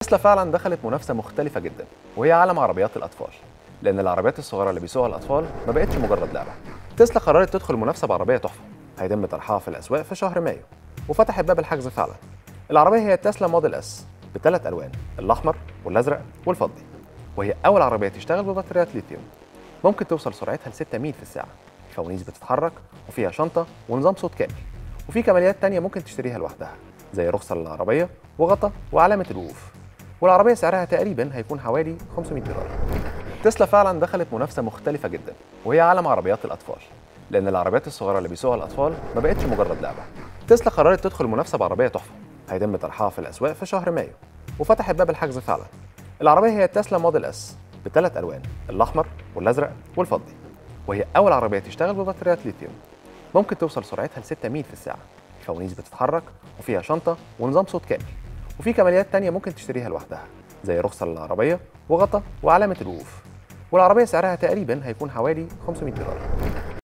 تسلا فعلا دخلت منافسه مختلفه جدا وهي عالم عربيات الاطفال لان العربيات الصغيره اللي بيسوقها الاطفال ما بقتش مجرد لعبه تسلا قررت تدخل المنافسه بعربيه تحفه هيتم طرحها في الاسواق في شهر مايو وفتحت باب الحجز فعلا العربيه هي تسلا موديل اس بثلاث الوان الاحمر والازرق والفضي وهي اول عربيه تشتغل ببطاريات ليثيوم ممكن توصل سرعتها ل 6 ميل في الساعه فوانيس بتتحرك وفيها شنطه ونظام صوت كامل وفي كماليات تانية ممكن تشتريها لوحدها زي رخصة للعربية وغطا وعلامة الوقوف والعربية سعرها تقريبا هيكون حوالي 500 دولار تسلا فعلا دخلت منافسة مختلفة جدا وهي عالم عربيات الأطفال لأن العربيات الصغيرة اللي بيسوقها الأطفال ما بقتش مجرد لعبة تسلا قررت تدخل المنافسة بعربية تحفة هيتم طرحها في الأسواق في شهر مايو وفتحت باب الحجز فعلا العربية هي تسلا موديل اس بثلاث ألوان الأحمر والأزرق والفضي وهي أول عربية تشتغل ببطاريات ليثيوم ممكن توصل سرعتها ل 6 ميل في الساعة الفوانيس بتتحرك وفيها شنطة ونظام صوت كامل وفي كماليات تانية ممكن تشتريها لوحدها زي رخصة للعربية وغطا وعلامة الوقوف والعربية سعرها تقريبا هيكون حوالي 500 دولار